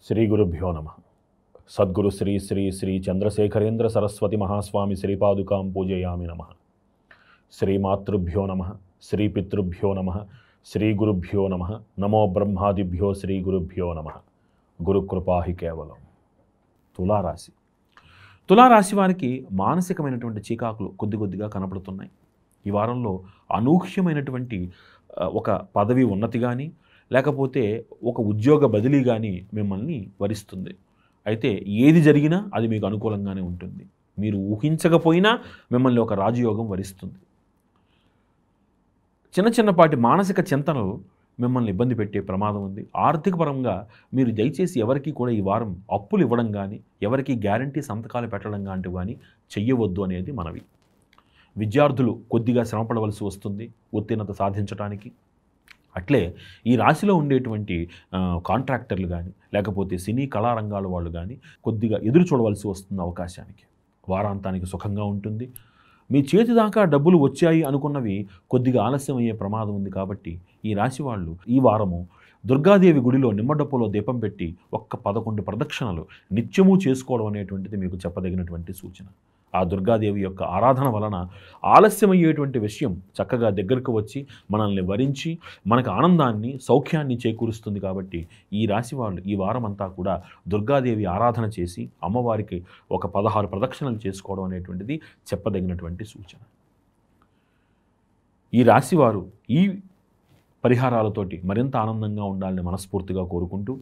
శ్రీ గురుభ్యో నమ సద్గురు శ్రీ శ్రీ శ్రీ చంద్రశేఖరేంద్ర సరస్వతి మహాస్వామి శ్రీపాదుకాం పూజయామి నమ శ్రీమాతృభ్యో నమ శ్రీపితృభ్యో నమ శ్రీ గురుభ్యో నమ నమో బ్రహ్మాదిభ్యో శ్రీ గురుభ్యో నమ గురుకృపాహి కేవలం తులారాశి తులారాశి వారికి మానసికమైనటువంటి చీకాకులు కొద్ది కొద్దిగా కనపడుతున్నాయి ఈ వారంలో అనూహ్యమైనటువంటి ఆ, ఒక పదవి ఉన్నతి కానీ లేకపోతే ఒక ఉద్యోగ బదిలీ కానీ మిమ్మల్ని వరిస్తుంది అయితే ఏది జరిగినా అది మీకు అనుకూలంగానే ఉంటుంది మీరు ఊహించకపోయినా మిమ్మల్ని ఒక రాజయోగం వరిస్తుంది చిన్న చిన్నపాటి మానసిక చింతనలు మిమ్మల్ని ఇబ్బంది పెట్టే ప్రమాదం ఉంది ఆర్థిక పరంగా మీరు దయచేసి ఎవరికి కూడా ఈ వారం అప్పులు ఇవ్వడం కానీ ఎవరికి గ్యారంటీ సంతకాలు పెట్టడం లాంటివి కానీ చెయ్యవద్దు అనేది మనవి విద్యార్థులు కొద్దిగా శ్రమపడవలసి వస్తుంది ఉత్తీర్ణత సాధించడానికి అట్లే ఈ రాశిలో ఉండేటువంటి ఆ, కాంట్రాక్టర్లు కానీ లేకపోతే సినీ కళారంగాల వాళ్ళు కానీ కొద్దిగా ఎదురు చూడవలసి వస్తుంది అవకాశానికి వారాంతానికి సుఖంగా ఉంటుంది మీ చేతి దాకా డబ్బులు వచ్చాయి అనుకున్నవి కొద్దిగా ఆలస్యం అయ్యే ప్రమాదం ఉంది కాబట్టి ఈ రాశి వాళ్ళు ఈ వారము దుర్గాదేవి గుడిలో నిమ్మడప్పులో దీపం పెట్టి ఒక్క పదకొండు ప్రదక్షిణలు నిత్యము చేసుకోవడం అనేటువంటిది మీకు చెప్పదగినటువంటి సూచన ఆ దుర్గాదేవి యొక్క ఆరాధన వలన ఆలస్యమయ్యేటువంటి విషయం చక్కగా దగ్గరకు వచ్చి మనల్ని వరించి మనకు ఆనందాన్ని సౌఖ్యాన్ని చేకూరుస్తుంది కాబట్టి ఈ రాశి వాళ్ళు ఈ వారం అంతా కూడా దుర్గాదేవి ఆరాధన చేసి అమ్మవారికి ఒక పదహారు ప్రదక్షిణలు చేసుకోవడం అనేటువంటిది చెప్పదగినటువంటి సూచన ఈ రాశి వారు ఈ పరిహారాలతోటి మరింత ఆనందంగా ఉండాలని మనస్ఫూర్తిగా కోరుకుంటూ